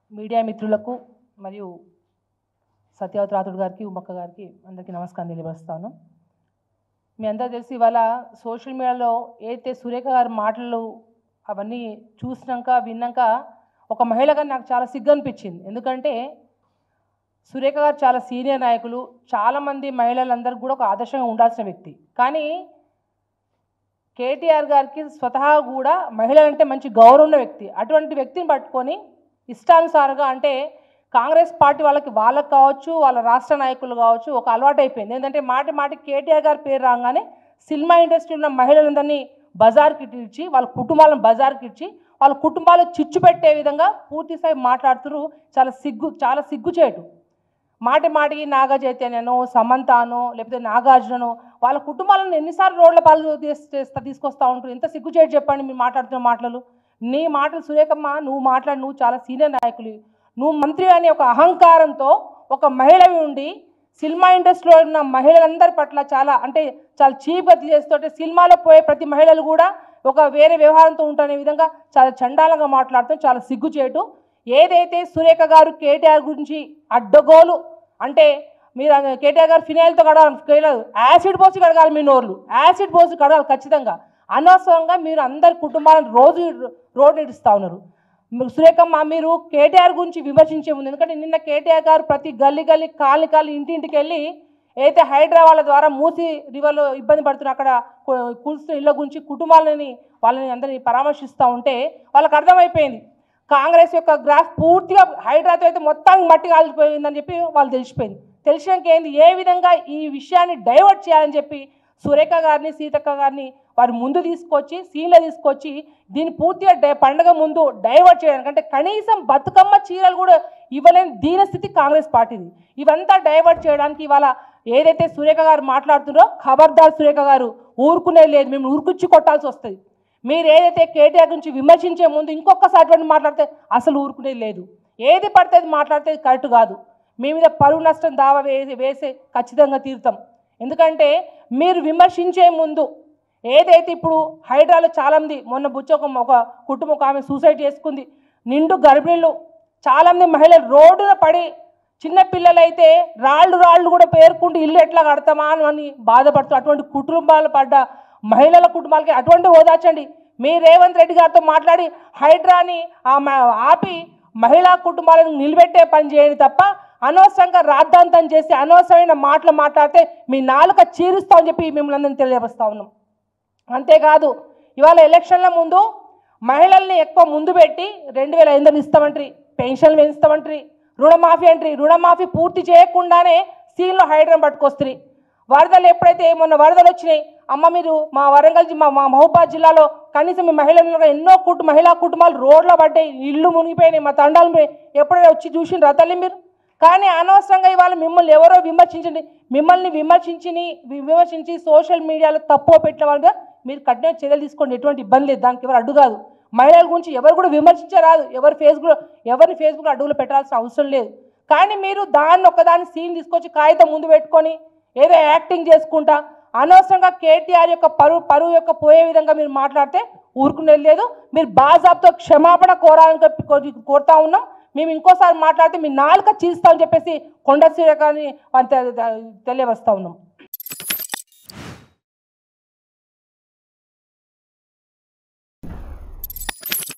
media మిత్రులకు మరియు సత్యవతి రాథుడు గారికి ఉమ్మక్క గారికి అందరికీ నమస్కారం తెలియపరుస్తాను మీ అందరూ తెలిసి ఇవాళ సోషల్ మీడియాలో ఏదైతే సురేఖ గారి మాటలు అవన్నీ చూసినాక విన్నాక ఒక మహిళగా నాకు చాలా సిగ్గు అనిపించింది ఎందుకంటే సురేఖ గారు చాలా సీనియర్ నాయకులు చాలామంది మహిళలందరికీ కూడా ఒక ఆదర్శంగా ఉండాల్సిన వ్యక్తి కానీ కేటీఆర్ గారికి స్వతహా కూడా మహిళలంటే మంచి గౌరవం ఉన్న వ్యక్తి అటువంటి వ్యక్తిని పట్టుకొని ఇష్టానుసారంగా అంటే కాంగ్రెస్ పార్టీ వాళ్ళకి వాళ్ళకి కావచ్చు వాళ్ళ రాష్ట్ర నాయకులు కావచ్చు ఒక అలవాటు అయిపోయింది ఏంటంటే మాటి మాటి కేటీఆర్ గారి పేరు రాగానే సినిమా ఇండస్ట్రీలో ఉన్న మహిళలందరినీ బజార్కి ఇచ్చి వాళ్ళ కుటుంబాలను బజార్కి ఇచ్చి వాళ్ళ కుటుంబాలు చిచ్చు పెట్టే విధంగా పూర్తిస్థాయి మాట్లాడుతున్నారు చాలా సిగ్గు చాలా సిగ్గుచేటు మాటి మాటికి నాగ చైతన్యను సమంతాను లేకపోతే నాగార్జునను వాళ్ళ కుటుంబాలను ఎన్నిసార్లు రోడ్ల పాలు తీస్- చేస్తా తీసుకొస్తా ఉంటారు ఎంత సిగ్గుచేటు చెప్పండి మీరు మాట్లాడుతున్న మాటలు నీ మాటలు సురేఖమ్మ నువ్వు మాట్లాడి నువ్వు చాలా సీనియర్ నాయకులు నువ్వు మంత్రి అనే ఒక అహంకారంతో ఒక మహిళవి ఉండి సినిమా ఇండస్ట్రీలో ఉన్న మహిళలందరి పట్ల చాలా అంటే చాలా చీప్గా చేస్తుంటే సినిమాలో పోయే ప్రతి మహిళలు కూడా ఒక వేరే వ్యవహారంతో ఉంటున్న విధంగా చాలా చండాలంగా మాట్లాడుతూ చాలా సిగ్గుచేటు ఏదైతే సురేఖ గారు కేటీఆర్ గురించి అడ్డగోలు అంటే మీరు ఆ కేటీఆర్ గారు ఫినాయిల్తో కడగాలి యాసిడ్ పోసి కడగాలి మీ నోర్లు యాసిడ్ పోసి కడగాలి ఖచ్చితంగా అనవసరంగా మీరు అందరి కుటుంబాలను రోజు రోడ్డు ఇడుస్తూ ఉన్నారు మీరు సురేఖమ్మ మీరు కేటీఆర్ గురించి విమర్శించే ముందు ఎందుకంటే నిన్న కేటీఆర్ గారు ప్రతి గల్లీ గల్లీ కాలి కాలి ఇంటింటికి వెళ్ళి అయితే హైదరాబాద్ ద్వారా మూసి రివర్లో ఇబ్బంది పడుతున్న అక్కడ కు- కూల్స్తున్న ఇళ్ళ గురించి కుటుంబాలని వాళ్ళని అందరినీ పరామర్శిస్తూ ఉంటే వాళ్ళకి అర్థమైపోయింది కాంగ్రెస్ యొక్క గ్రాఫ్ పూర్తిగా హైడ్రాతో అయితే మొత్తానికి మట్టి కాలిపోయిందని చెప్పి వాళ్ళు తెలిసిపోయింది తెలిసినాక ఏంది ఏ విధంగా ఈ విషయాన్ని డైవర్ట్ చేయాలని చెప్పి సురేఖ గారిని సీతక్క గారిని వారి ముందు తీసుకొచ్చి సీన్లో తీసుకొచ్చి దీన్ని పూర్తిగా డై పండగ ముందు డైవర్ట్ చేయడానికి అంటే కనీసం బతుకమ్మ చీరలు కూడా ఇవ్వలేని దీన స్థితి కాంగ్రెస్ పార్టీది ఇవంతా డైవర్ట్ చేయడానికి ఇవాళ ఏదైతే సురేఖ గారు మాట్లాడుతున్నారో ఖబర్దార్ సురేఖ గారు ఊరుకునేది లేదు మేము ఊరుకుచ్చి కొట్టాల్సి వస్తుంది మీరు ఏదైతే కేటీఆర్ గురించి విమర్శించే ముందు ఇంకొకసారి అటువంటి మాట్లాడితే అసలు ఊరుకునేది లేదు ఏది పడితే అది మాట్లాడితే అది కరెక్ట్ కాదు మీ మీద పరువు నష్టం దావా వేసి వేసే ఖచ్చితంగా తీరుతాం ఎందుకంటే మీరు విమర్శించే ముందు ఏదైతే ఇప్పుడు హైడ్రాలో చాలామంది మొన్న బుచ్చ ఒక ఒక కుటుంబం ఒక ఆమె సూసైడ్ చేసుకుంది నిండు గర్భిణులు చాలామంది మహిళలు రోడ్డున పడి చిన్న పిల్లలైతే రాళ్ళు రాళ్ళు కూడా పేర్కొంటూ ఇల్లు ఎట్లా కడతామా అని అని బాధపడుతూ అటువంటి కుటుంబాలు పడ్డ మహిళల కుటుంబాలకి అటువంటి ఓదార్చండి మీ రేవంత్ రెడ్డి గారితో మాట్లాడి హైడ్రాని ఆ మ- ఆపి మహిళా కుటుంబాలను నిలబెట్టే పని చేయండి తప్ప అనవసరంగా రాద్ధాంతం చేసి అనవసరమైన మాటలు మాట్లాడితే మీ నాలుక చీరుస్తామని చెప్పి మిమ్మల్ని అందరినీ తెలియపరుస్తా ఉన్నాం అంతేకాదు ఇవాళ ఎలక్షన్ల ముందు మహిళల్ని ఎక్కువ ముందు పెట్టి రెండు వేల ఐదు వందలు ఇస్తామంటారు పెన్షన్లు పెంచుతామంటారు రుణమాఫీ అంటారు రుణమాఫీ పూర్తి చేయకుండానే సీన్లో హైడ్రం పట్టుకొస్తుంది వరదలు ఎప్పుడైతే మొన్న వరదలు వచ్చినాయి అమ్మ మీరు మా వరంగల్ జి- మా మా మహబూబాద్ జిల్లాలో కనీసం మీ మహిళలు ఎన్నో కుటు మహిళా కుటుంబాలు రోడ్లో పడ్డాయి ఇల్లు మునిగిపోయినాయి మా తండాలు పోయి- ఎప్పుడైనా వచ్చి చూసిండ్రా తల్లి మీరు కానీ అనవసరంగా ఇవాళ మిమ్మల్ని ఎవరో విమర్శించండి మిమ్మల్ని విమర్శించి విమర్శించి సోషల్ మీడియాలో తప్పు పెట్టిన వాళ్ళగా మీరు కఠిన చర్యలు తీసుకోండి ఎటువంటి ఇబ్బంది లేదు దానికి ఎవరు అడ్డు కాదు మహిళల గురించి ఎవరు కూడా విమర్శించరాదు ఎవరు ఫేస్బుక్ ఎవరిని ఫేస్బుక్ అడ్డుగులు పెట్టాల్సిన అవసరం లేదు కానీ మీరు దాన్ని ఒకదాన్ని సీన్ తీసుకొచ్చి కాగితం ముందు పెట్టుకొని ఏదో యాక్టింగ్ చేసుకుంటా అనవసరంగా కేటీఆర్ యొక్క పరువు పరువు యొక్క పోయే విధంగా మీరు మాట్లాడితే ఊరుకునేది లేదు మీరు బాజాబ్తో క్షమాపణ కోరాలని చెప్పి కోరి- కోరుతా ఉన్నాం మేము ఇంకోసారి మాట్లాడితే మీ నాలుక చీస్తామని చెప్పేసి కొండ సూర్యకాన్ని తెలియవస్తా ఉన్నాం